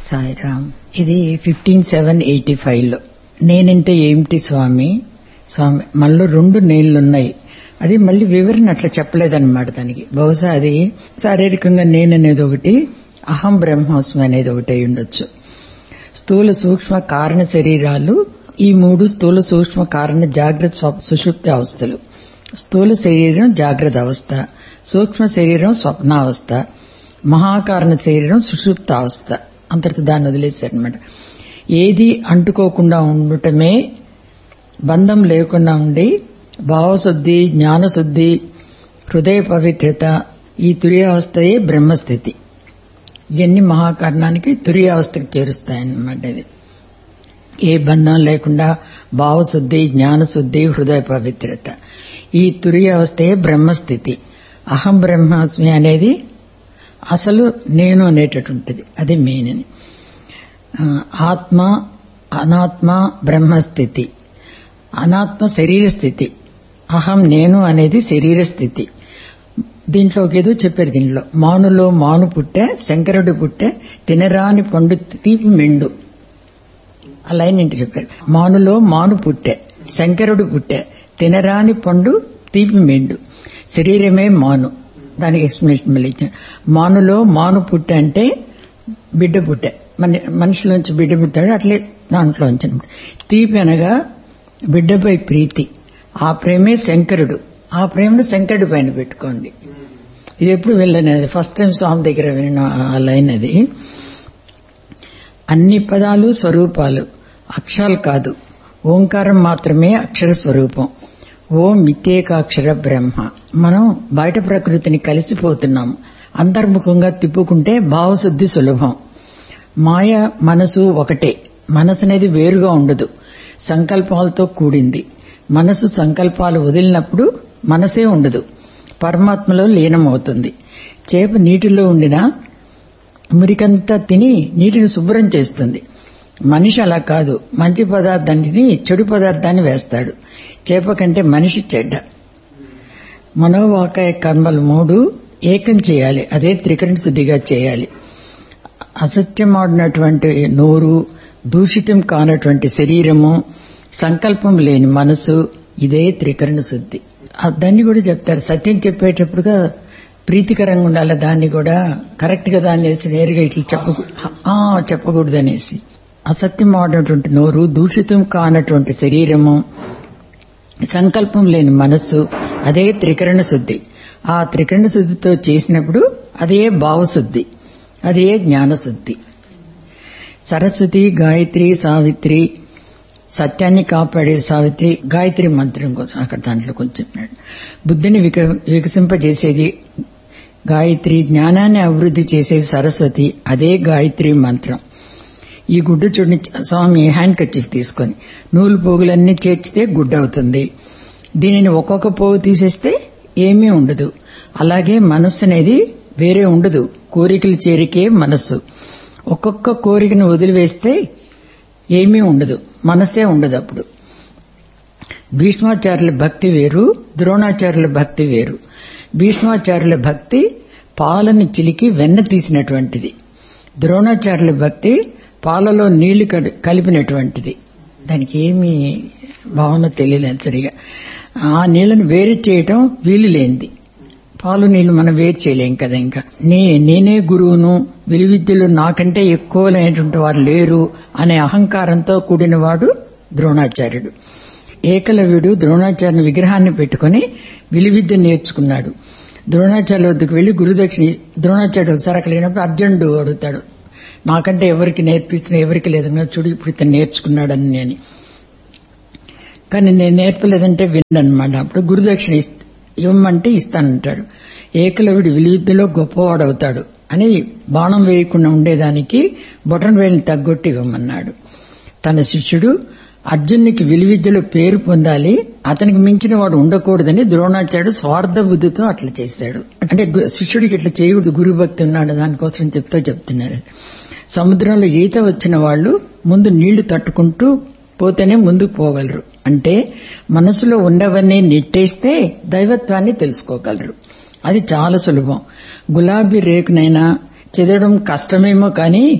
సాయిరామ్ ఇది fifteen seven eighty five లో నేనంటే ఏమిటి స్వామి స్వామి మళ్ళీ రెండు నేళ్లున్నాయి అది మళ్ళీ వివరణ అట్లా చెప్పలేదన్నమాట దానికి బహుశా అది శారీరకంగా నేననేది ఒకటి అహం బ్రహ్మోస్మి అనేది ఒకటి అయి ఉండొచ్చు స్థూల సూక్ష్మ కారణ శరీరాలు ఈ మూడు స్థూల సూక్ష్మ కారణ జాగ్రత్త స్వ- సుషుప్తి అవస్థలు స్థూల శరీరం జాగ్రత్త అవస్థ సూక్ష్మ శరీరం స్వప్నావస్థ మహాకారణ శరీరం సుషుప్త అవస్థ అంతటితో దాన్ని వదిలేశారనమాట ఏది అంటుకోకుండా ఉండటమే బంధం లేకుండా ఉండి భావశుద్ధి జ్ఞానశుద్ధి హృదయ పవిత్రత ఈ తురియావస్థయే బ్రహ్మస్థితి ఇవన్నీ మహాకారణానికి తురియావస్థకు చేరుస్తాయన్నమాట ఇది ఏ బంధం లేకుండా భావశుద్ధి జ్ఞానశుద్ధి హృదయ పవిత్రత ఈ తురియావస్థయే బ్రహ్మస్థితి అహం బ్రహ్మాస్మి అనేది అసలు నేను అనేటటువంటిది అది మెయిన్ అని ఆ, ఆత్మ అనాత్మ బ్రహ్మస్థితి అనాత్మ శరీర స్థితి అహం నేను అనేది శరీర స్థితి దీంట్లో ఒక ఏదో చెప్పారు దీంట్లో మానులో మాను పుట్టే శంకరుడు పుట్టే తినరాని పండు తీపి మెండు ఆ లైన్ ఏంటి చెప్పారు మానులో మాను పుట్టే శంకరుడు పుట్టే తినరాని పండు తీపి మెండు శరీరమే మాను దానికి ఎక్స్ప్లెనేషన్ మళ్ళీ ఇచ్చాను మానులో మాను పుట్టే అంటే బిడ్డ పుట్టే మన మనిషిలోంచి బిడ్డ పుట్టాడు అట్లే దాంట్లో అనమాట తీపి అనగా బిడ్డపై ప్రీతి ఆ ప్రేమే శంకరుడు ఆ ప్రేమను శంకరుడి పైన పెట్టుకోండి ఇది ఎప్పుడు వెళ్ళలేదు ఫస్ట్ టైం స్వామి దగ్గర విన్న ఆ లైన్ అది అన్ని పదాలు స్వరూపాలు అక్షరాలు కాదు ఓంకారం మాత్రమే అక్షర స్వరూపం ఓం మిత్యేకాక్షర బ్రహ్మ మనం బయట ప్రకృతిని కలిసిపోతున్నాం అంతర్ముఖంగా తిప్పుకుంటే భావశుద్ధి సులభం మాయ మనసు ఒకటే మనసు అనేది వేరుగా ఉండదు సంకల్పాలతో కూడింది మనసు సంకల్పాలు వదిలినప్పుడు మనసే ఉండదు పరమాత్మలో లీనమవుతుంది చేప నీటిలో ఉండినా మురికంతా తిని నీటిని శుభ్రం చేస్తుంది మనిషి అలా కాదు మంచి పదార్థాన్ని చెడు పదార్థాన్ని వేస్తాడు చేప కంటే మనిషి చెడ్డ మనోవాకాయ కర్మలు మూడు ఏకం చేయాలి అదే త్రికరణ శుద్ధిగా చేయాలి అసత్యమాడినటువంటి నోరు దూషితం కానటువంటి శరీరము సంకల్పం లేని మనసు ఇదే త్రికరణ శుద్ధి ఆ దాన్ని కూడా చెప్తారు సత్యం చెప్పేటప్పుడుగా ప్రీతికరంగా ఉండాలి దాన్ని కూడా కరెక్ట్ గా దాన్ని వేసి నేరుగా ఇట్లా చెప్ప ఆ, చెప్పకూడదు అనేసి అసత్యం ఆడినటువంటి నోరు దూషితం కానటువంటి శరీరము సంకల్పం లేని మనస్సు అదే త్రికరణ శుద్ధి ఆ త్రికరణ శుద్ధితో చేసినప్పుడు అదే భావశుద్ధి అదే జ్ఞానశుద్ధి సరస్వతి గాయత్రి సావిత్రి సత్యాన్ని కాపాడే సావిత్రి గాయత్రి మంత్రం కోసం అక్కడ దాంట్లో కొంచెం చెప్పినాడు బుద్ధిని విక వికసింపజేసేది గాయత్రి జ్ఞానాన్ని అభివృద్ధి చేసేది సరస్వతి అదే గాయత్రి మంత్రం ఈ గుడ్డు చూడని స్వామి హ్యాండ్ కచ్చిఫ్ తీసుకొని నూలు పోగులన్నీ చేర్చితే గుడ్డ అవుతుంది దీనిని ఒక్కొక్క పోగు తీసేస్తే ఏమీ ఉండదు అలాగే మనస్సు అనేది వేరే ఉండదు కోరికల చేరికే మనస్సు ఒక్కొక్క కోరికను వదిలివేస్తే ఏమీ ఉండదు మనస్సే ఉండదు అప్పుడు భీష్మాచార్యుల భక్తి వేరు ద్రోణాచార్యుల భక్తి వేరు భీష్మాచార్యుల భక్తి పాలని చిలికి వెన్న తీసినటువంటిది ద్రోణాచార్యుల భక్తి పాలలో నీళ్లు కడి- కలిపినటువంటిది దానికి ఏమీ భావన తెలియలేదు సరిగా ఆ నీళ్లను వేరు చేయటం వీలు లేనిది పాలు నీళ్లు మనం వేరు చేయలేం కదా ఇంకా నే నేనే గురువును విలువిద్యలు నాకంటే ఎక్కువైనటువంటి వారు లేరు అనే అహంకారంతో కూడిన వాడు ద్రోణాచార్యుడు ఏకలవ్యుడు ద్రోణాచార్యుని విగ్రహాన్ని పెట్టుకుని విలువిద్య నేర్చుకున్నాడు ద్రోణాచార్య వద్దకు వెళ్లి గురుదక్షిణ ద్రోణాచార్యుడు ఒకసారి అక్కడ లేనప్పుడు అర్జునుడు అడుగుతాడు నాకంటే ఎవరికి నేర్పిస్తున్నా ఎవరికి లేదన్నా చూడు ఇప్పుడు ఇతను నేర్చుకున్నాడని నేను కానీ నేను నేర్పలేదంటే విన్నమాట అప్పుడు గురుదక్షిణ ఇస్త- ఇవ్వమంటే ఇస్తానంటాడు ఏకలవుడి విలువిద్యలో గొప్పవాడవుతాడు అని బాణం వేయకుండా ఉండేదానికి బొటన్ వేలిని తగ్గొట్టి ఇవ్వమన్నాడు తన శిష్యుడు అర్జునునికి విలువిద్యలో పేరు పొందాలి అతనికి మించిన వాడు ఉండకూడదని ద్రోణాచార్యుడు స్వార్థ బుద్ధితో అట్లా చేశాడు అంటే గు- శిష్యుడికి ఇట్లా చేయకూడదు గురుభక్తి ఉన్నాడు దానికోసం చెప్తూ చెప్తున్నారు సముద్రంలో ఈత వచ్చిన వాళ్ళు ముందు నీళ్లు తట్టుకుంటూ పోతేనే ముందుకు పోగలరు అంటే మనసులో ఉండవన్నీ నెట్టేస్తే దైవత్వాన్ని తెలుసుకోగలరు అది చాలా సులభం గులాబీ రేకునైనా చెదడం కష్టమేమో కానీ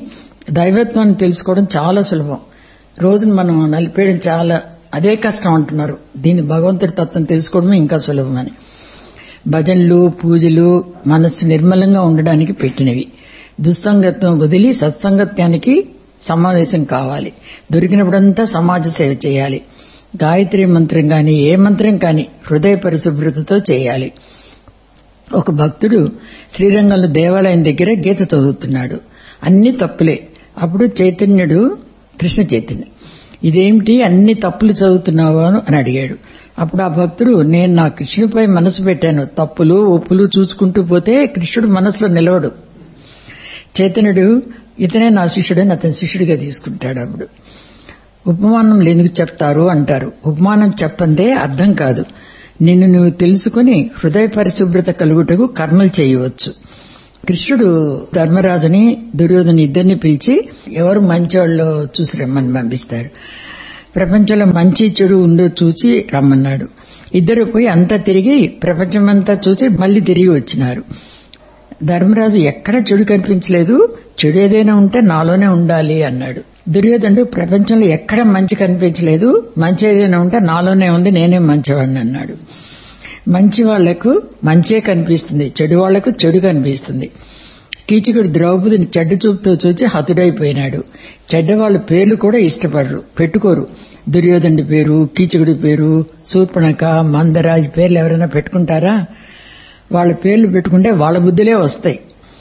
దైవత్వాన్ని తెలుసుకోవడం చాలా సులభం రోజును మనం నలిపేయడం చాలా అదే కష్టం అంటున్నారు దీని భగవంతుడి తత్వం తెలుసుకోవడమే ఇంకా సులభం అని భజనలు పూజలు మనస్సు నిర్మలంగా ఉండడానికి పెట్టినవి దుస్సంగత్వం వదిలి సత్సంగత్యానికి సమావేశం కావాలి దొరికినప్పుడంతా సమాజ సేవ చేయాలి గాయత్రి మంత్రం కానీ ఏ మంత్రం కానీ హృదయ పరిశుభ్రతతో చేయాలి ఒక భక్తుడు శ్రీరంగంలో దేవాలయం దగ్గర గీత చదువుతున్నాడు అన్ని తప్పులే అప్పుడు చైతన్యుడు కృష్ణ చైతన్య ఇదేమిటి అన్ని తప్పులు చదువుతున్నావు అని అడిగాడు అప్పుడు ఆ భక్తుడు నేను నా కృష్ణుపై మనసు పెట్టాను తప్పులు ఒప్పులు చూసుకుంటూ పోతే కృష్ణుడు మనసులో నిలవడు చైతన్యుడు ఇతనే నా శిష్యుడని అతని శిష్యుడిగా తీసుకుంటాడు అప్పుడు ఉపమానం ఎందుకు చెప్తారు అంటారు ఉపమానం చెప్పందే అర్థం కాదు నిన్ను నువ్వు తెలుసుకుని హృదయ పరిశుభ్రత కలుగుటకు కర్మలు చేయవచ్చు కృష్ణుడు ధర్మరాజుని దుర్యోధని ఇద్దరిని పిలిచి ఎవరు మంచివాళ్ళు చూసి రమ్మని పంపిస్తారు ప్రపంచంలో మంచి చెడు ఉందో చూసి రమ్మన్నాడు ఇద్దరు పోయి అంతా తిరిగి ప్రపంచమంతా చూసి మళ్లీ తిరిగి వచ్చినారు ధర్మరాజు ఎక్కడ చెడు కనిపించలేదు చెడు ఏదైనా ఉంటే నాలోనే ఉండాలి అన్నాడు దుర్యోధనుడు ప్రపంచంలో ఎక్కడ మంచి కనిపించలేదు మంచి ఏదైనా ఉంటే నాలోనే ఉంది నేనే మంచివాడిని అన్నాడు మంచి వాళ్లకు మంచే కనిపిస్తుంది చెడు వాళ్లకు చెడు కనిపిస్తుంది కీచకుడు ద్రౌపదిని చెడ్డ చూపుతో చూచి హతుడైపోయినాడు చెడ్డ వాళ్ళ పేర్లు కూడా ఇష్టపడరు పెట్టుకోరు దుర్యోధనుడి పేరు కీచకుడి పేరు శూర్పణక మందర ఈ పేర్లు ఎవరైనా పెట్టుకుంటారా వాళ్ళ పేర్లు పెట్టుకుంటే వాళ్ళ బుద్ధులే వస్తాయి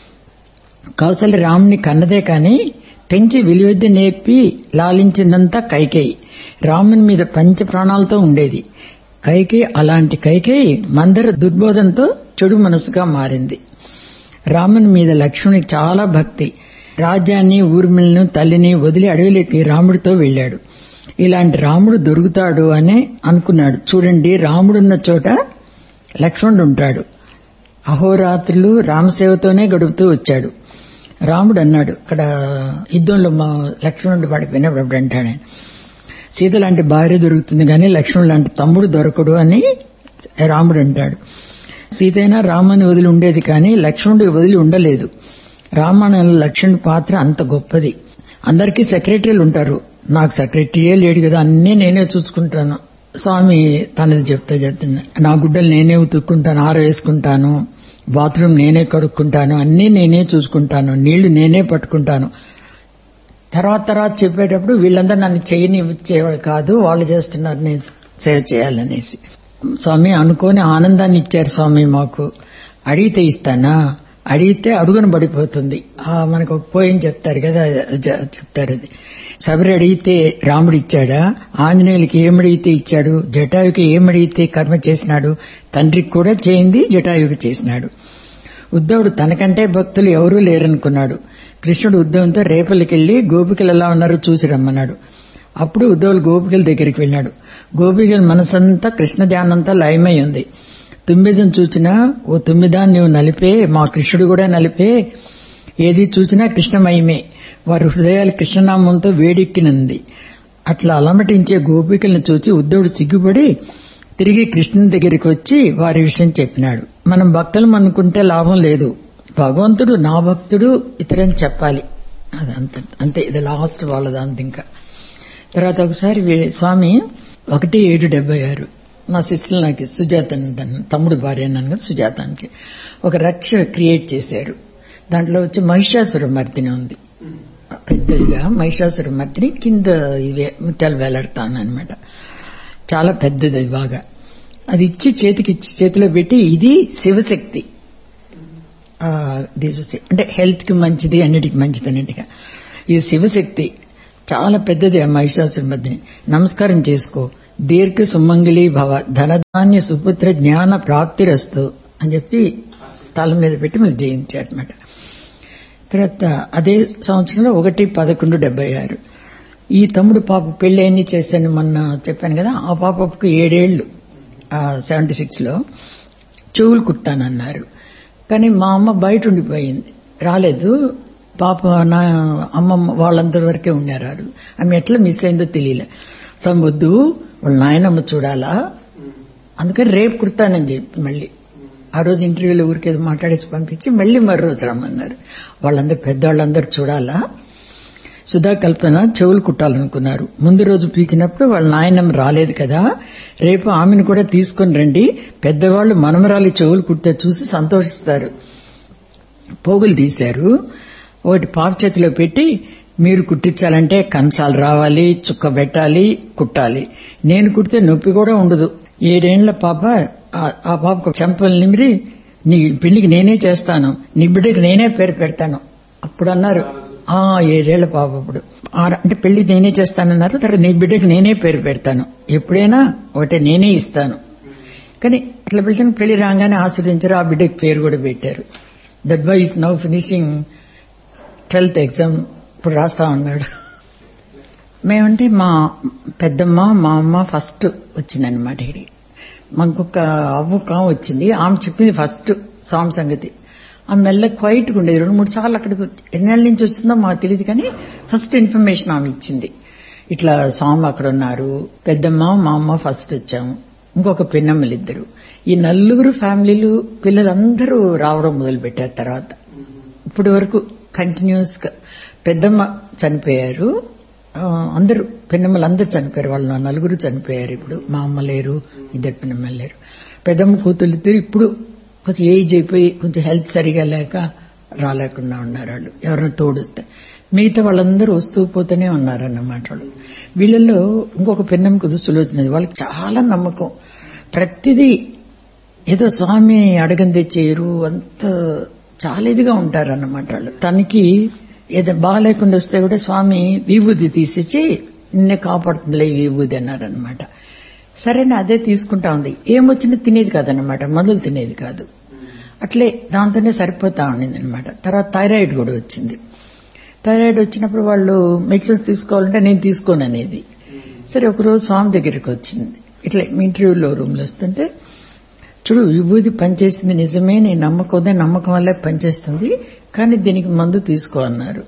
కౌశల్య రాముని కన్నదే కాని పెంచి విలువద్ద నేర్పి లాలించిందంతా కైకేయి రాముని మీద పంచ ప్రాణాలతో ఉండేది కైకేయి అలాంటి కైకేయి మందర దుర్బోధంతో చెడు మనసుగా మారింది రాముని మీద లక్ష్మణునికి చాలా భక్తి రాజ్యాన్ని ఊర్మిళ్లను తల్లిని వదిలి అడవిలోకి రాముడితో వెళ్లాడు ఇలాంటి రాముడు దొరుకుతాడు అని అనుకున్నాడు చూడండి రాముడున్న చోట లక్ష్మణుడు ఉంటాడు అహోరాత్రులు రామసేవతోనే గడుపుతూ వచ్చాడు రాముడు అన్నాడు ఇక్కడ యుద్ధంలో మా లక్ష్మణుడు పడిపోయినప్పుడు అంటాడు ఆయన సీత లాంటి భార్య దొరుకుతుంది కానీ లక్ష్మణుడు లాంటి తమ్ముడు దొరకడు అని రాముడు అంటాడు సీతైనా రామని వదిలి ఉండేది కానీ లక్ష్మణుడి వదిలి ఉండలేదు రామాయణంలో లక్ష్మణుడి పాత్ర అంత గొప్పది అందరికీ సెక్రటరీలు ఉంటారు నాకు సెక్రటరీయే లేడు కదా అన్నీ నేనే చూసుకుంటాను స్వామి తనది చెప్తా చెప్తున్నా నా గుడ్డలు నేనే ఉతుక్కుంటాను ఆర వేసుకుంటాను బాత్రూమ్ నేనే కడుక్కుంటాను అన్నీ నేనే చూసుకుంటాను నీళ్లు నేనే పట్టుకుంటాను తర్వాత తర్వాత చెప్పేటప్పుడు వీళ్ళందరూ నన్ను చేయని చేయవాడు కాదు వాళ్ళు చేస్తున్నారు నేను సేవ చేయాలనేసి స్వామి అనుకోని ఆనందాన్ని ఇచ్చారు స్వామి మాకు అడిగితే ఇస్తానా అడిగితే అడుగున పడిపోతుంది మనకు ఒక పోయం చెప్తారు కదా చెప్తారు అది శబరి అడిగితే రాముడు ఇచ్చాడా ఆంజనేయులకి ఏమడిగితే ఇచ్చాడు జటాయుకి ఏమడిగితే కర్మ చేసినాడు తండ్రికి కూడా చేయింది జటాయుకి చేసినాడు ఉద్ధవుడు తనకంటే భక్తులు ఎవరూ లేరనుకున్నాడు కృష్ణుడు ఉద్ధవంతో రేపలికెళ్లి గోపికలు ఎలా ఉన్నారో చూసి రమ్మన్నాడు అప్పుడు ఉద్ధవులు గోపికల దగ్గరికి వెళ్ళాడు గోపికల మనసంతా కృష్ణ ధ్యానంతా లయమై ఉంది తుమ్మిదం చూచినా ఓ తుమ్మిదా నీవు నలిపే మా కృష్ణుడు కూడా నలిపే ఏది చూచినా కృష్ణమయమే వారి హృదయాలు కృష్ణనామంతో వేడెక్కినంది అట్లా అలమటించే గోపికలను చూచి ఉద్ధవుడు సిగ్గుపడి తిరిగి కృష్ణుని దగ్గరికి వచ్చి వారి విషయం చెప్పినాడు మనం భక్తులం అనుకుంటే లాభం లేదు భగవంతుడు నా భక్తుడు ఇతరని చెప్పాలి అదంత అంతే ఇది లాస్ట్ వాళ్ళదంత ఇంకా తర్వాత ఒకసారి స్వామి ఒకటి ఏడు డెబ్బై ఆరు మా సిస్టర్ నాకు సుజాత తమ్ముడు భార్య అన్నాను కదా సుజాతానికి ఒక రక్ష క్రియేట్ చేశారు దాంట్లో వచ్చి మహిషాసుర మర్దిని ఉంది పెద్దదిగా మహిషాసుర మర్దిని కింద ఇవే ముత్యాలు వేలాడుతాను అనమాట చాలా పెద్దది అది బాగా అది ఇచ్చి చేతికి ఇచ్చి చేతిలో పెట్టి ఇది శివశక్తి అంటే హెల్త్ కి మంచిది అన్నిటికి మంచిది అన్నిటిగా ఇది శివశక్తి చాలా పెద్దది ఆ మహిషాసుర మధ్యని నమస్కారం చేసుకో దీర్ఘ సుమంగిలి భవ ధనధాన్య సుపుత్ర జ్ఞాన ప్రాప్తిరస్తు అని చెప్పి తల మీద పెట్టి మళ్ళీ జయించారు అనమాట తర్వాత అదే సంవత్సరంలో ఒకటి పదకొండు డెబ్బై ఆరు ఈ తమ్ముడు పాప పెళ్లి చేశాను మొన్న చెప్పాను కదా ఆ పాపకు ఏడేళ్లు సెవెంటీ సిక్స్ లో చెవులు కుట్టానన్నారు కానీ మా అమ్మ బయట ఉండిపోయింది రాలేదు పాప నా అమ్మమ్మ వాళ్ళందరి వరకే ఉన్నారు ఆమె ఎట్లా మిస్ అయిందో తెలియలే సో వద్దు వాళ్ళ నాయనమ్మ చూడాలా అందుకని రేపు కుడతానని చెప్పి మళ్ళీ ఆ రోజు ఇంటర్వ్యూలో ఊరికేదో మాట్లాడేసి పంపించి మళ్ళీ మరో రోజు రమ్మన్నారు వాళ్ళందరూ పెద్దవాళ్ళందరూ చూడాలా సుధా కల్పన చెవులు కుట్టాలనుకున్నారు ముందు రోజు పిలిచినప్పుడు వాళ్ళ నాయనమ్మ రాలేదు కదా రేపు ఆమెను కూడా తీసుకొని రండి పెద్దవాళ్ళు మనమరాలి చెవులు కుడితే చూసి సంతోషిస్తారు పోగులు తీశారు ఒకటి పాప చేతిలో పెట్టి మీరు కుట్టించాలంటే కంసాలు రావాలి చుక్క పెట్టాలి కుట్టాలి నేను కుడితే నొప్పి కూడా ఉండదు ఏడేండ్ల పాప ఆ- ఆ పాపకు చెంపలు నిమిరి నీ పెళ్లికి నేనే చేస్తాను నీ బిడ్డకి నేనే పేరు పెడతాను అప్పుడు అన్నారు ఆ ఏడేళ్ల పాప అప్పుడు ఆ- అంటే పెళ్లి నేనే చేస్తానన్నారు తర్వాత నీ బిడ్డకి నేనే పేరు పెడతాను ఎప్పుడైనా ఒకటే నేనే ఇస్తాను కానీ ఇట్లా పిలిచిన పెళ్లి రాగానే ఆస్వాదించారు ఆ బిడ్డకి పేరు కూడా పెట్టారు that boy is now finishing twelfth exam ఇప్పుడు రాస్తా ఉన్నాడు మేమంటే మా పెద్దమ్మ మా అమ్మ ఫస్ట్ వచ్చిందనమాట ఇది మాకొక అవ్వ కాం వచ్చింది ఆమె చెప్పింది ఫస్ట్ స్వామి సంగతి ఆమె మెల్ల క్వైట్గా ఉండేది రెండు మూడు సార్లు అక్కడికి వచ్చి- ఎన్నేళ్ళ నుంచి వచ్చిందో మాకు తెలియదు కానీ ఫస్ట్ ఇన్ఫర్మేషన్ ఆమె ఇచ్చింది ఇట్లా స్వామి అక్కడ ఉన్నారు పెద్దమ్మ మా అమ్మ ఫస్ట్ వచ్చాము ఇంకొక పిన్నమ్మలు ఇద్దరు ఈ నలుగురు ఫ్యామిలీలు పిల్లలందరూ రావడం మొదలు పెట్టారు తర్వాత ఇప్పటి వరకు కంటిన్యూస్ గా పెద్దమ్మ చనిపోయారు ఆ, అందరూ పెన్నమ్మలు అందరూ చనిపోయారు వాళ్ళు నా నలుగురు చనిపోయారు ఇప్పుడు మా అమ్మ లేరు ఇద్దరు పెన్నమ్మలు లేరు పెద్దమ్మ కూతురు ఇద్దరు ఇప్పుడు కొంచెం ఏజ్ అయిపోయి కొంచెం హెల్త్ సరిగా లేక రాలేకుండా ఉన్నారు వాళ్ళు ఎవరైనా తోడుస్తే మిగతా వాళ్ళందరూ వస్తూ పోతూనే ఉన్నారన్నమాట వాళ్ళు వీళ్ళల్లో ఇంకొక పెన్నమ్మకు దుస్తులు వచ్చినది వాళ్ళకి చాలా నమ్మకం ప్రతిదీ ఏదో స్వామి అడగందే చేయరు అంత చాలా ఇదిగా ఉంటారన్నమాట వాళ్ళు తనకి ఏదో బాగాలేకుండా వస్తే కూడా స్వామి విభూది తీసిచ్చి నిన్నే కాపాడుతుందిలే ఈ విభూది అన్నారనమాట సరేనా అదే తీసుకుంటా ఉంది ఏమొచ్చినా తినేది కాదనమాట మందులు తినేది కాదు అట్లే దాంతోనే సరిపోతా ఉండింది అనమాట తర్వాత థైరాయిడ్ కూడా వచ్చింది థైరాయిడ్ వచ్చినప్పుడు వాళ్ళు మెడిసిన్స్ తీసుకోవాలంటే నేను తీసుకోను అనేది సరే ఒకరోజు స్వామి దగ్గరికి వచ్చింది ఇట్లా మీ ఇంటర్వ్యూలో రూమ్లో వస్తుంటే చూడు విభూది పనిచేసింది నిజమే నేను నమ్మకం నమ్మకం వల్లే పనిచేస్తుంది కానీ దీనికి మందు తీసుకో అన్నారు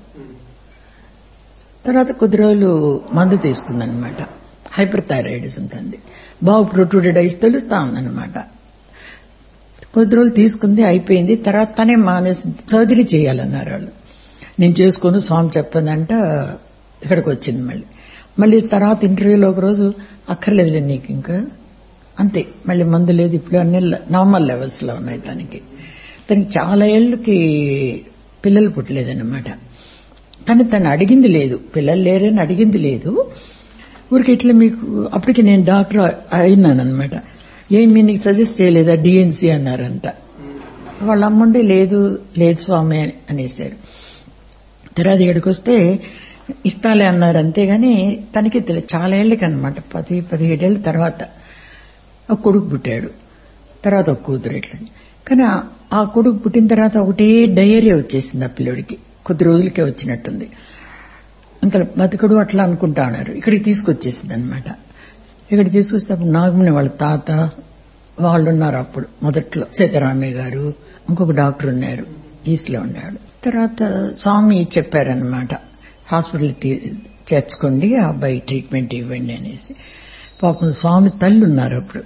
తర్వాత కొద్ది రోజులు మందు తీసుకుందనమాట హైపర్ థైరాయిడిజం తంది బాగు ప్రొట్రూటెడ్ ఐస్ తెలుస్తా ఉందన్నమాట కొద్ది రోజులు తీసుకుంది అయిపోయింది తర్వాత తనే మానేసి సర్జరీ చేయాలన్నారు వాళ్ళు నేను చేసుకోను స్వామి చెప్పదంట ఇక్కడికి వచ్చింది మళ్ళీ మళ్ళీ తర్వాత ఇంటర్వ్యూలో ఒక రోజు అక్కర్లేదులే నీకు ఇంకా అంతే మళ్ళీ మందు లేదు ఇప్పుడు అన్ని నార్మల్ లెవెల్స్ లో ఉన్నాయి తనకి తనకి చాలా ఏళ్ళకి పిల్లలు పుట్టలేదన్నమాట కానీ తను అడిగింది లేదు పిల్లలు లేరని అడిగింది లేదు ఊరికి ఇట్లా మీకు అప్పటికి నేను డాక్టర్ అయినానమాట ఏమి నీకు సజెస్ట్ చేయలేదా డిఎన్సీ అన్నారంట వాళ్ళ అమ్ముండి లేదు లేదు స్వామి అనేసారు తర్వాత ఇక్కడికి వస్తే ఇస్తాలే అన్నారు అంతేగాని తనకి తెలియదు చాలా ఏళ్ళకి అనమాట పది పదిహేడేళ్ళ తర్వాత ఒక కొడుకు పుట్టాడు తర్వాత ఒక కూతురు ఇట్లా కానీ ఆ- ఆ కొడుకు పుట్టిన తర్వాత ఒకటే డయేరియా వచ్చేసింది ఆ పిల్లడికి కొద్ది రోజులకే వచ్చినట్టుంది ఇంకా బతుకడు అట్లా అనుకుంటా ఉన్నారు ఇక్కడికి తీసుకొచ్చేసింది అనమాట ఇక్కడ తీసుకొస్తే అప్పుడు నాగమణి వాళ్ళ తాత వాళ్ళు ఉన్నారు అప్పుడు మొదట్లో సీతారామయ్య గారు ఇంకొక డాక్టర్ ఉన్నారు ఈస్ట్ లో ఉన్నాడు తర్వాత స్వామి చెప్పారనమాట హాస్పిటల్ చేర్చుకోండి ఆ అబ్బాయి ట్రీట్మెంట్ ఇవ్వండి అనేసి పాపం స్వామి తల్లి ఉన్నారు అప్పుడు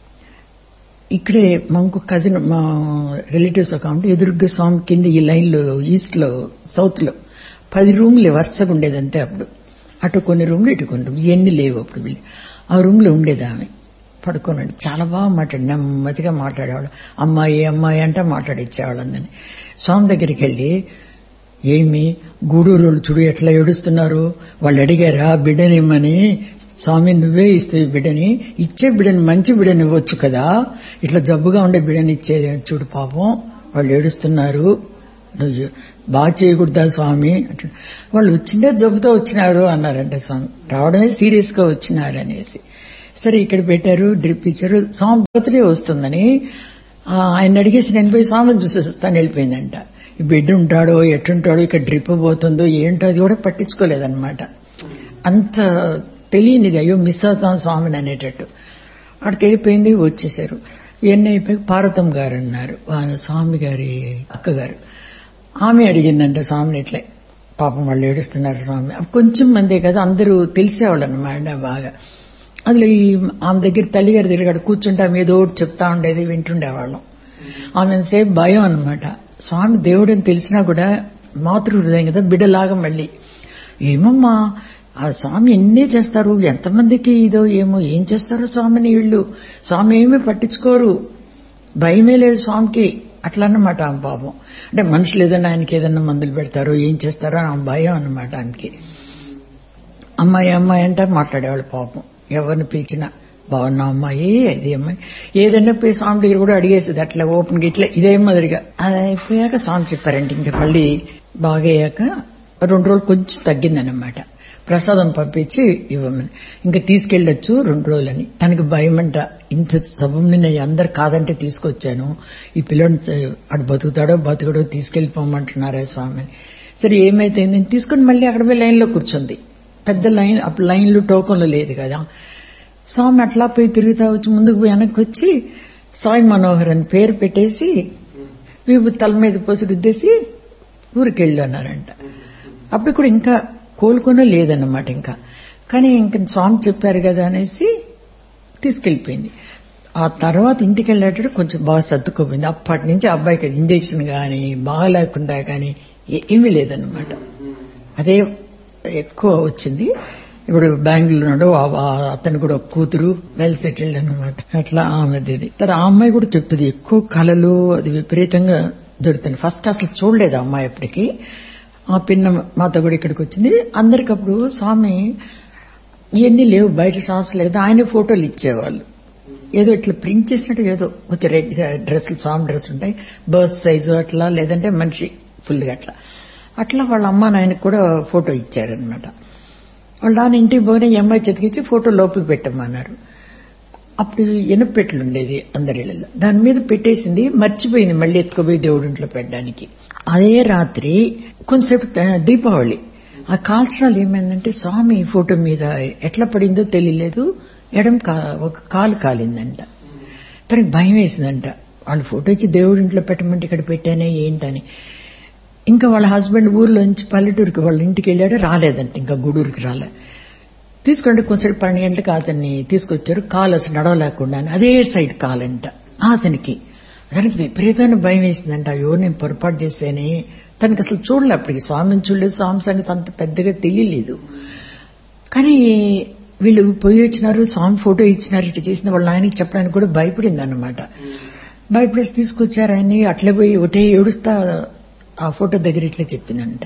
ఇక్కడే మా ఇంకో కజిన్ మా రిలేటివ్స్ అకౌంట్ ఎదురుగ్గా స్వామి కింద ఈ లైన్ లో ఈస్ట్ లో సౌత్ లో పది రూమ్లు వరుసగా ఉండేది అంతే అప్పుడు అటు కొన్ని రూమ్లు ఇటు కొన్ని రూమ్లు ఇవన్నీ లేవు అప్పుడు వీళ్ళు ఆ రూమ్ లో ఉండేది ఆమె పడుకోనండి చాలా బాగా మాట్లాడి నెమ్మదిగా మాట్లాడేవాళ్ళు అమ్మాయి అమ్మాయి అంటే మాట్లాడిచ్చేవాళ్ళందని స్వామి దగ్గరికి వెళ్ళి ఏమి గూడూరు వాళ్ళు చూడు ఎట్లా ఏడుస్తున్నారు వాళ్ళు అడిగారా బిడ్డనిమ్మని స్వామి నువ్వే ఇస్తే బిడ్డని ఇచ్చే బిడ్డని మంచి బిడ్డని ఇవ్వచ్చు కదా ఇట్లా జబ్బుగా ఉండే బిడ్డని ఇచ్చేది అని చూడు పాపం వాళ్ళు ఏడుస్తున్నారు నువ్వు బాగా చేయకూడదా స్వామి అంటే వాళ్ళు వచ్చిందే జబ్బుతో వచ్చినారు అన్నారంటే స్వామి రావడమే సీరియస్ గా వచ్చినారు అనేసి సరే ఇక్కడ పెట్టారు డ్రిప్ ఇచ్చారు స్వామి బర్త్డే వస్తుందని ఆ, ఆయన అడిగేసి నేను పోయి స్వామిని చూసి వస్తాను వెళ్ళిపోయిందంట ఈ బిడ్డ ఉంటాడో ఎట్టుంటాడో ఇక్కడ డ్రిప్ పోతుందో ఏంటో అది కూడా పట్టించుకోలేదన్నమాట అంత తెలియనిది అయ్యో మిస్ అవుతాం స్వామిని అనేటట్టు అక్కడికి వెళ్ళిపోయింది వచ్చేసారు ఇవన్నీ అయిపోయి పార్వతం గారు అన్నారు ఆయన స్వామి గారి అక్కగారు ఆమె అడిగిందంట స్వామిని ఇట్లే పాపం వాళ్ళు ఏడుస్తున్నారు స్వామి అప్పుడు కొంచెం మందే కదా అందరూ తెలిసేవాళ్ళు అనమాట బాగా అందులో ఈ ఆమె దగ్గర తల్లిగారి దగ్గర అక్కడ కూర్చుంటే ఆమె ఏదో ఒకటి చెప్తా ఉండేది వింటుండేవాళ్ళం ఆమె సేపు భయం అనమాట స్వామి దేవుడు అని తెలిసినా కూడా మాతృ హృదయం కదా బిడ్డలాగా మళ్ళీ ఏమమ్మా ఆ స్వామి ఎన్ని చేస్తారు ఎంతమందికి ఇదో ఏమో ఏం చేస్తారో స్వామిని వీళ్ళు స్వామి ఏమీ పట్టించుకోరు భయమే లేదు స్వామికి అట్లా అన్నమాట ఆ పాపం అంటే మనుషులు ఏదైనా ఆయనకి ఏదైనా మందులు పెడతారో ఏం చేస్తారో ఆ భయం అన్నమాట ఆయనకి అమ్మాయి అమ్మాయి అంటే మాట్లాడేవాళ్ళు పాపం ఎవరిని పిలిచినా బాగున్నా అమ్మాయి అది అమ్మాయి ఏదైనా పోయి స్వామి దగ్గర కూడా అడిగేసేది అట్లా ఓపెన్ గా ఇట్లా ఇదే మాదిరిగా అది అయిపోయాక స్వామి చెప్పారంటే ఇంకా మళ్ళీ బాగయ్యాక రెండు రోజులు కొంచెం తగ్గిందనమాట ప్రసాదం పంపించి ఇవ్వమని ఇంకా తీసుకెళ్లొచ్చు రెండు రోజులని తనకి భయం అంట ఇంత సభంని నేను అందరు కాదంటే తీసుకొచ్చాను ఈ పిల్లని అటు బతుకుతాడో బతుకుడో తీసుకెళ్లిపోమంటున్నారే స్వామి సరే ఏమైతే నేను తీసుకుని మళ్ళీ అక్కడ పోయి లైన్లో కూర్చుంది పెద్ద లైన్ అప్పుడు లైన్లు టోకన్లు లేదు కదా స్వామి అట్లా పోయి తిరుగుతా వచ్చి ముందుకు పోయి వెనక్కి వచ్చి సాయి మనోహర్ అని పేరు పెట్టేసి విభు తల మీద పోసి రుద్దేసి ఊరికి వెళ్ళి అన్నారంట అప్పుడు కూడా ఇంకా కోలుకొనే లేదన్నమాట ఇంకా కానీ ఇంకా స్వామి చెప్పారు కదా అనేసి తీసుకెళ్లిపోయింది ఆ తర్వాత ఇంటికి వెళ్ళేటప్పుడు కొంచెం బాగా సర్దుకోపోయింది అప్పటి నుంచి అబ్బాయికి ఇంజెక్షన్ కానీ బాగా లేకుండా కానీ ఏమీ లేదన్నమాట అదే ఎక్కువ వచ్చింది ఇప్పుడు బెంగళూరు అతను కూడా కూతురు వెల్ సెటిల్డ్ అనమాట అట్లా ఆమెది తర్వాత ఆ అమ్మాయి కూడా చెప్తుంది ఎక్కువ కళలు అది విపరీతంగా దొరుకుతుంది ఫస్ట్ అసలు చూడలేదు ఆ అమ్మాయి అప్పటికి ఆ పిన్న మాతో కూడా ఇక్కడికి వచ్చింది అందరికప్పుడు స్వామి ఇవన్నీ లేవు బయట షాప్స్ లేదు ఆయన ఫోటోలు ఇచ్చేవాళ్ళు ఏదో ఇట్లా ప్రింట్ చేసినట్టు ఏదో కొంచెం రెడ్ డ్రెస్సులు స్వామి డ్రెస్ ఉంటాయి బర్స్ సైజు అట్లా లేదంటే మనిషి ఫుల్గా అట్లా అట్లా వాళ్ళ అమ్మ నాయనకు కూడా ఫోటో ఇచ్చారనమాట వాళ్ళ నాన్న ఇంటికి పోయిన ఈ అమ్మాయి చెతికిచ్చి ఫోటో లోపల పెట్టమన్నారు అప్పుడు ఎనపెట్లు ఉండేది అందరిళ్ళలో దాని మీద పెట్టేసింది మర్చిపోయింది మళ్ళీ ఎత్తుకుపోయి దేవుడి ఇంట్లో పెట్టడానికి అదే రాత్రి కొంతసేపు దీపావళి ఆ కాల్చడాలు ఏమైందంటే స్వామి ఫోటో మీద ఎట్లా పడిందో తెలియలేదు ఎడం ఒక కాలు కాలిందంట తనకి భయం వేసిందంట వాళ్ళు ఫోటో ఇచ్చి దేవుడి ఇంట్లో పెట్టమంటే ఇక్కడ పెట్టానే ఏంటని ఇంకా వాళ్ళ హస్బెండ్ ఊర్లోంచి పల్లెటూరుకి వాళ్ళ ఇంటికి వెళ్ళాడు రాలేదంట ఇంకా గూడూరుకి రాలే తీసుకుంటే కొంచెం పన్నెండు గంటలకు అతన్ని తీసుకొచ్చారు కాలు అసలు నడవలేకుండా అదే సైడ్ కాలంట అతనికి అతనికి విపరీతమైన భయం వేసిందంట అయ్యో నేను పొరపాటు చేశానే తనకి అసలు చూడలే అప్పటికి స్వామిని చూడలేదు స్వామి సంగతి అంత పెద్దగా తెలియలేదు కానీ వీళ్ళు పోయి వచ్చినారు స్వామి ఫోటో ఇచ్చినారు ఇట్లా చేసిన వాళ్ళ ఆయనకి చెప్పడానికి కూడా భయపడింది అనమాట భయపడేసి తీసుకొచ్చారు ఆయన్ని అట్లే పోయి ఒకటే ఏడుస్తా ఆ ఫోటో దగ్గర ఇట్లా చెప్పిందంట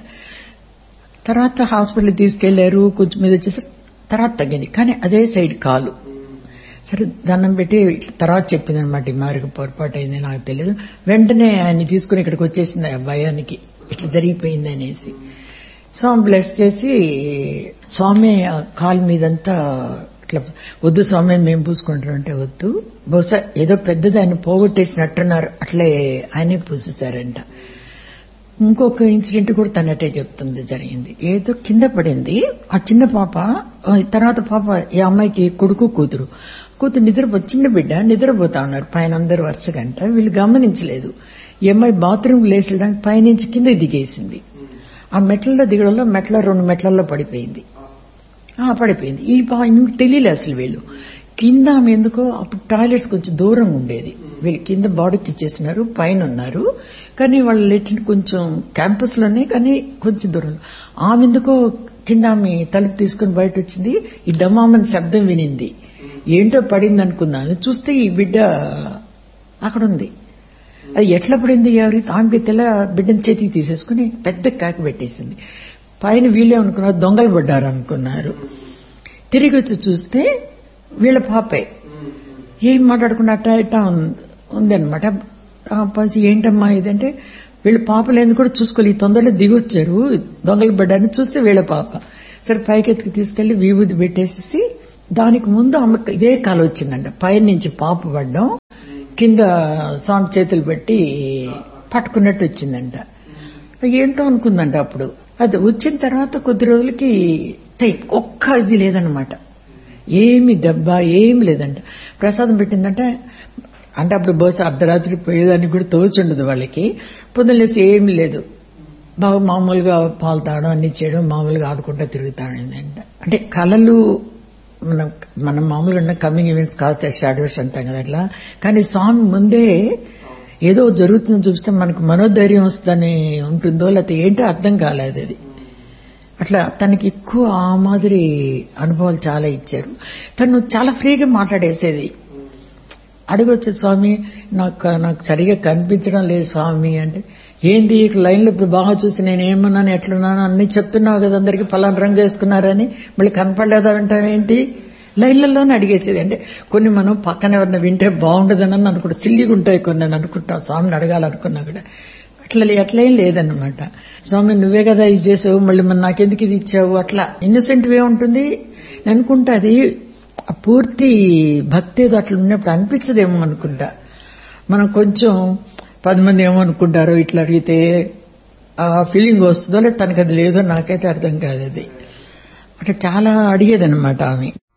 తర్వాత హాస్పిటల్ తీసుకెళ్లారు కొంచెం మీద వచ్చేసరి తర్వాత తగ్గింది కానీ అదే సైడ్ కాలు సరే దండం పెట్టి తర్వాత చెప్పింది అనమాట ఈ మారికి పొరపాటు అయింది నాకు తెలియదు వెంటనే ఆయన్ని తీసుకుని ఇక్కడికి వచ్చేసింది ఆ భయానికి ఇట్లా జరిగిపోయింది అనేసి స్వామి బ్లెస్ చేసి స్వామి కాలు మీదంతా ఇట్లా వద్దు స్వామి మేము పూసుకుంటారంటే వద్దు బహుశా ఏదో పెద్దది ఆయన పోగొట్టేసినట్టున్నారు అట్లే ఆయనే పూసేశారంట ఇంకొక ఇన్సిడెంట్ కూడా తనటే చెప్తుంది జరిగింది ఏదో కింద పడింది ఆ చిన్న పాప తర్వాత పాప ఈ అమ్మాయికి కొడుకు కూతురు కూతురు నిద్రపో చిన్న బిడ్డ నిద్రపోతా ఉన్నారు పైన అందరు వరుసగంట వీళ్ళు గమనించలేదు ఈ అమ్మాయి బాత్రూమ్ లేచడానికి పైనుంచి కింద దిగేసింది ఆ మెట్లలో దిగడంలో మెట్ల రెండు మెట్లలో పడిపోయింది పడిపోయింది ఈ తెలియలే అసలు వీళ్ళు కింద ఆమె ఎందుకో అప్పుడు టాయిలెట్స్ కొంచెం దూరంగా ఉండేది వీళ్ళు కింద బాడీకి ఇచ్చేసినారు పైన ఉన్నారు కానీ వాళ్ళ లెట్రిన్ కొంచెం క్యాంపస్ లోనే కానీ కొంచెం దూరం ఆమె ఎందుకో కింద ఆమె తలుపు తీసుకుని బయట వచ్చింది ఈ డమామని శబ్దం వినింది ఏంటో పడింది అనుకున్నాను చూస్తే ఈ బిడ్డ అక్కడ ఉంది అది ఎట్లా పడింది ఎవరి ఆమెకి తెల్ల బిడ్డని చేతికి తీసేసుకుని పెద్ద కాక పెట్టేసింది పైన వీళ్ళే అనుకున్నారు దొంగలు పడ్డారు అనుకున్నారు తిరిగి వచ్చి చూస్తే వీళ్ళ పాపే ఏం మాట్లాడకుండా అట్టా ఇట్టా ఉందనమాట ఏంటమ్మా ఇదంటే వీళ్ళ పాపలేంది కూడా చూసుకోవాలి తొందరలో దిగొచ్చారు దొంగలు పడ్డారని చూస్తే వీళ్ళ పాప సరే పైకెత్తికి తీసుకెళ్లి విభూతి పెట్టేసి దానికి ముందు ఆమెకు ఇదే కాల వచ్చిందంట పైన నుంచి పాప పడ్డం కింద స్వామి చేతులు పెట్టి పట్టుకున్నట్టు వచ్చిందంట ఏంటో అనుకుందంట అప్పుడు అది వచ్చిన తర్వాత కొద్ది రోజులకి ఒక్క ఇది లేదనమాట ఏమి దెబ్బ ఏమి లేదంట ప్రసాదం పెట్టిందంటే అంటే అప్పుడు బహుశా అర్ధరాత్రి పోయేదానికి కూడా తోచుండదు వాళ్ళకి పొద్దున్నేసి ఏమి లేదు బాగా మామూలుగా పాలు తాగడం అన్ని చేయడం మామూలుగా ఆడుకుంటా తిరుగుతాడంట అంటే కళలు మనం మనం మామూలుగా కమింగ్ ఈవెంట్స్ కాస్త షాడోస్ అంటాం కదా అట్లా కానీ స్వామి ముందే ఏదో జరుగుతుందని చూస్తే మనకు మనోధైర్యం వస్తుందని ఉంటుందో లేకపోతే ఏంటో అర్థం కాలేదు అది అట్లా తనకి ఎక్కువ ఆ మాదిరి అనుభవాలు చాలా ఇచ్చారు తను చాలా ఫ్రీగా మాట్లాడేసేది అడగొచ్చు స్వామి నాకు నాకు సరిగా కనిపించడం లేదు స్వామి అంటే ఏంది లైన్లో ఇప్పుడు బాగా చూసి నేను ఏమన్నాను ఎట్లున్నాను అన్ని చెప్తున్నావు కదా అందరికి పలానా రంగు వేసుకున్నారని మళ్ళీ కనపడలేదా అంటావేంటి లైన్లలోనే అడిగేసేది అంటే కొన్ని మనం పక్కన ఎవరిని వింటే బాగుండదని అనుకుంటా సిల్లిగా ఉంటాయి కొన్ని అని అనుకుంటా స్వామిని అడగాలనుకున్నా కూడా అట్లా అట్లేం లేదన్నమాట స్వామి నువ్వే కదా ఇది చేసావు మళ్ళీ మన నాకెందుకు ఇది ఇచ్చావు అట్లా ఇన్నోసెంట్ వే ఉంటుంది నేను అనుకుంటా అది పూర్తి భక్తి ఏదో అట్లా ఉన్నప్పుడు అనిపించదేమో అనుకుంటా మనం కొంచెం పది మంది ఏమనుకుంటారో ఇట్లా అడిగితే ఆ ఫీలింగ్ వస్తుందో లేదా తనకు అది లేదో నాకైతే అర్థం కాదు అది అట్లా చాలా అడిగేదన్నమాట ఆమె